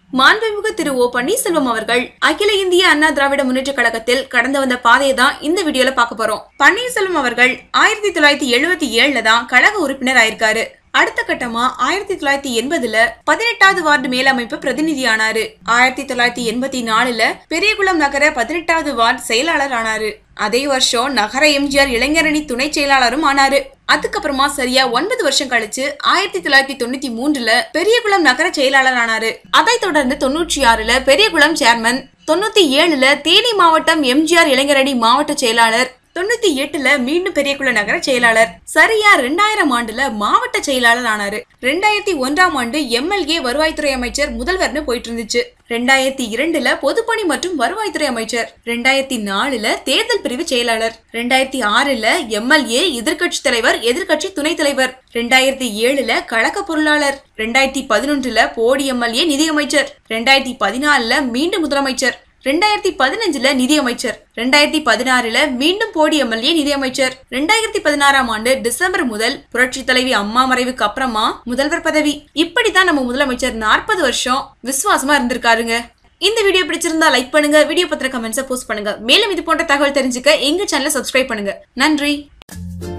மாண்புமிகு திரு ஓ பன்னீர்செல்வம் அவர்கள் அகில இந்திய அண்ணா திராவிட முன்னேற்ற கழகத்தில் கடந்து வந்த பாதையை தான் இந்த வீடியோல பார்க்க போறோம் பன்னீர்செல்வம் அவர்கள் ஆயிரத்தி தொள்ளாயிரத்தி எழுபத்தி ஏழுல தான் கழக உறுப்பினர் ஆயிருக்காரு அடுத்த கட்டமா ஆயிரத்தி தொள்ளாயிரத்தி எண்பதுல பதினெட்டாவது வார்டு மேலமைப்பு பிரதிநிதியானாரு ஆயிரத்தி தொள்ளாயிரத்தி எண்பத்தி நாலுல பெரியகுளம் நகர பதினெட்டாவது வார்டு செயலாளர் ஆனாரு அதே வருஷம் நகர எம்ஜிஆர் இளைஞரணி துணை செயலாளரும் ஆனாரு அதுக்கப்புறமா சரியா ஒன்பது வருஷம் கழிச்சு ஆயிரத்தி தொள்ளாயிரத்தி தொண்ணூத்தி மூன்றுல பெரியகுளம் நகர செயலாளர் ஆனாரு அதைத் தொடர்ந்து தொண்ணூற்றி ஆறுல பெரியகுளம் சேர்மன் தொண்ணூத்தி ஏழுல தேனி மாவட்டம் எம்ஜிஆர் இளைஞரணி மாவட்ட செயலாளர் தொண்ணூத்தி எட்டுல மீண்டும் பெரியகுள நகர செயலாளர் சரியா ரெண்டாயிரம் ஆண்டுல மாவட்ட செயலாளர் ஆனாரு ரெண்டாயிரத்தி ஒன்றாம் ஆண்டு எம்எல்ஏ வருவாய்த்துறை அமைச்சர் முதல்வர்னு போயிட்டு இருந்துச்சு ரெண்டாயிரத்தி இரண்டுல பொதுப்பணி மற்றும் வருவாய்த்துறை அமைச்சர் ரெண்டாயிரத்தி நாலுல தேர்தல் பிரிவு செயலாளர் ரெண்டாயிரத்தி ஆறுல எம்எல்ஏ எதிர்க்கட்சி தலைவர் எதிர்க்கட்சி துணைத் தலைவர் ரெண்டாயிரத்தி ஏழுல கழக பொருளாளர் ரெண்டாயிரத்தி பதினொன்றுல போடி எம்எல்ஏ நிதியமைச்சர் ரெண்டாயிரத்தி பதினாலுல மீண்டும் முதலமைச்சர் ரெண்டாயிரத்தி பதினஞ்சுல நிதியமைச்சர் ரெண்டாயிரத்தி பதினாறுல மீண்டும் போடி எம்எல்ஏ நிதியமைச்சர் ரெண்டாயிரத்தி பதினாறாம் ஆண்டு டிசம்பர் முதல் புரட்சி தலைவி அம்மா மறைவுக்கு அப்புறமா முதல்வர் பதவி இப்படித்தான் நம்ம முதலமைச்சர் நாற்பது வருஷம் விசுவாசமா இருந்திருக்காருங்க இந்த வீடியோ பிடிச்சிருந்தா லைக் பண்ணுங்க வீடியோ பத்திர கமெண்ட்ஸை போஸ்ட் பண்ணுங்க மேலும் இது போன்ற தகவல் தெரிஞ்சுக்க எங்க சேனலை சப்ஸ்கிரைப் பண்ணுங்க நன்றி